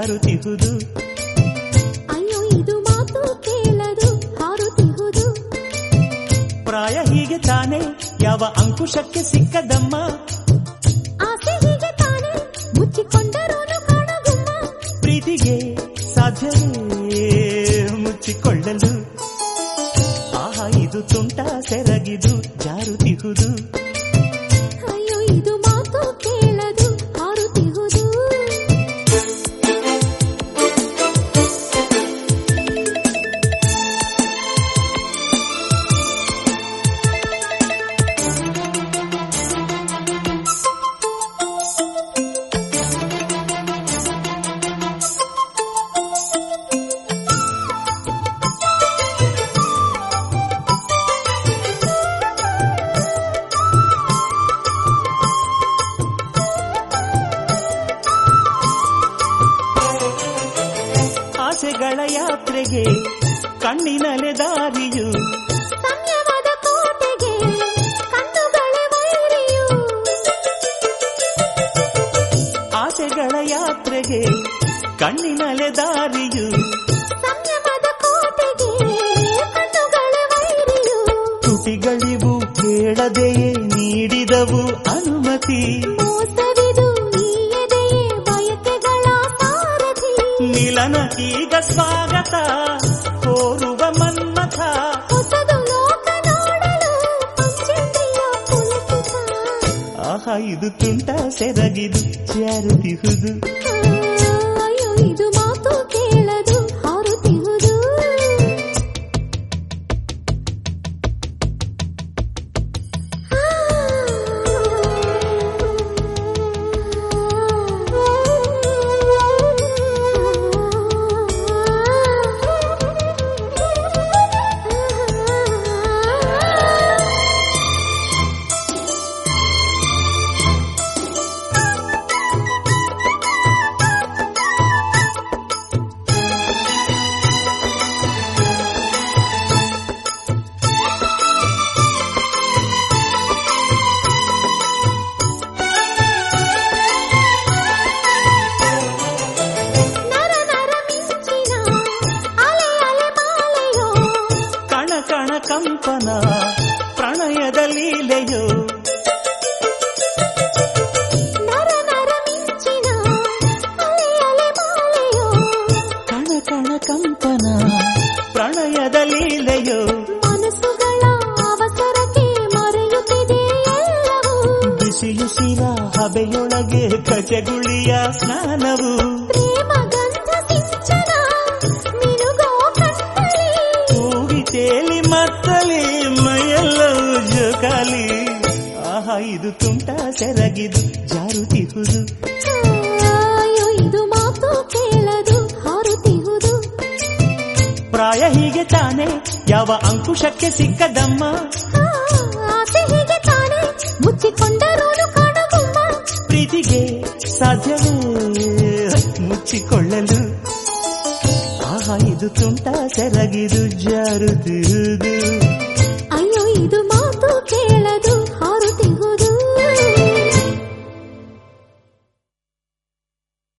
ಜಾರುತಿಹುದು ಅಯ್ಯೋ ಇದು ಮಾತು ಕೇಳದು ಹಾರುತ್ತಿಹುದು ಪ್ರಾಯ ಹೀಗೆ ತಾನೆ ಯಾವ ಅಂಕುಶಕ್ಕೆ ಸಿಕ್ಕದಮ್ಮ ಆಸೆ ಹೀಗೆ ತಾನೆ ಮುಚ್ಚಿಕೊಂಡರೋನು ಕಾಣಗುಮ್ಮ ಪ್ರೀತಿಗೆ ಸಾಧ್ಯವೇ ಮುಚ್ಚಿಕೊಳ್ಳಲು ಆಹಾ ಇದು ತುಂಟ ಸೆರಗಿದು ಜಾರುತಿಹುದು ಅಯ್ಯೋ ಇದು ಮಾತು ಕೇಳದು ಹಾರುತ್ತಿಹುದು ಆಸೆಗಳ ಯಾತ್ರೆಗೆ ಕಣ್ಣಿನಲೆ ದಾರಿಯು ಸಂಯಮದ ಕೋಟೆಗೆ ಕಣ್ಣುಗಳೇ ವೈರಿಯು ಆಸೆಗಳ ಯಾತ್ರೆಗೆ ಕಣ್ಣಿನಲೆ ದಾರಿಯು ಸಂಯಮದ ಕೋಟೆಗೆ ಕಣ್ಣುಗಳೇ ವೈರಿಯು ತುಟಿಗಳಿವು ಕೇಳದೆಯೇ ನೀಡಿದವು ಅನುಮತಿ ಮೋಸವಿದು ಈ ಎದೆಯೇ ಬಯಕೆಗಳ ಸಾರಥಿ ಮಿಲನಕ್ಕೀಗ ಸ್ವಾಗತ ಕೋರುವ ಮನ್ಮಥ ಹೊಸದು ಲೋಕ ನೋಡಲು ಪಂಚೇಂದ್ರಿಯ ಪುಲಕಿತ ಆಹಾ ಇದು ತುಂಟ ಸೆರಗಿದು ಜಾರುತಿಹುದು ಅಯ್ಯೋ ಇದು ಮಾತು ಕೇಳದು ಹಾರುತ್ತಿಹುದು ನರ ನರ ಮಿಂಚಿನ ಅಲೆ ಅಲೆ ಮಾಲೆಯೋ ಕಣ ಕಣ ಕಂಪನ ಪ್ರಣಯದ ಲೀಲೆಯೋ ನರ ನರ ಮಿಂಚಿನ ಅಲೆ ಅಲೆ ಮಾಲೆಯೋ ಕಣ ಕಣ ಕಂಪನ ಪ್ರಣಯದ ಲೀಲೆಯೋ ಮನಸ್ಸುಗಳ ಅವಸರಕ್ಕೆ ಮರೆಯುತ್ತಿದೆ ಎಲ್ಲವೂ ಬಿಸಿಯುಸಿರ ಹಬೆಯೊಳಗೆ ಕಚಗುಳಿಯ ಸ್ನಾನವು ಪ್ರೇಮ ಗಂಧ ಸಿಂಚನ ಮಿನುಗೋ ಕಣ್ಣಲ್ಲಿ ಹೂವಿ ತೇಲಿ ಮತ್ತಲಿ ಮೈಯೆಲ್ಲವೂ ಜೋಕಾಲಿ ಆಹಾ ಇದು ತುಂಟ ಸೆರಗಿದು ಜಾರುತಿಹುದು ಅಯ್ಯೋ ಇದು ಮಾತು ಕೇಳದು ಹಾರುತ್ತಿಹುದು ಪ್ರಾಯ ಹೀಗೆ ತಾನೆ ಯಾವ ಅಂಕುಶಕ್ಕೆ ಸಿಕ್ಕದಮ್ಮ ಆ, ಆಸೆ ಹೀಗೆ ತಾನೆ ಮುಚ್ಚಿಕೊಂಡರೋನು ಕಾಣಗುಮ್ಮ ಪ್ರೀತಿಗೆ ಸಾಧ್ಯವೇ ಮುಚ್ಚಿಕೊಳ್ಳಲು ಆಹಾ ಇದು ತುಂಟ ಸೆರಗಿದು ಜಾರುತ್ತಿರುವುದು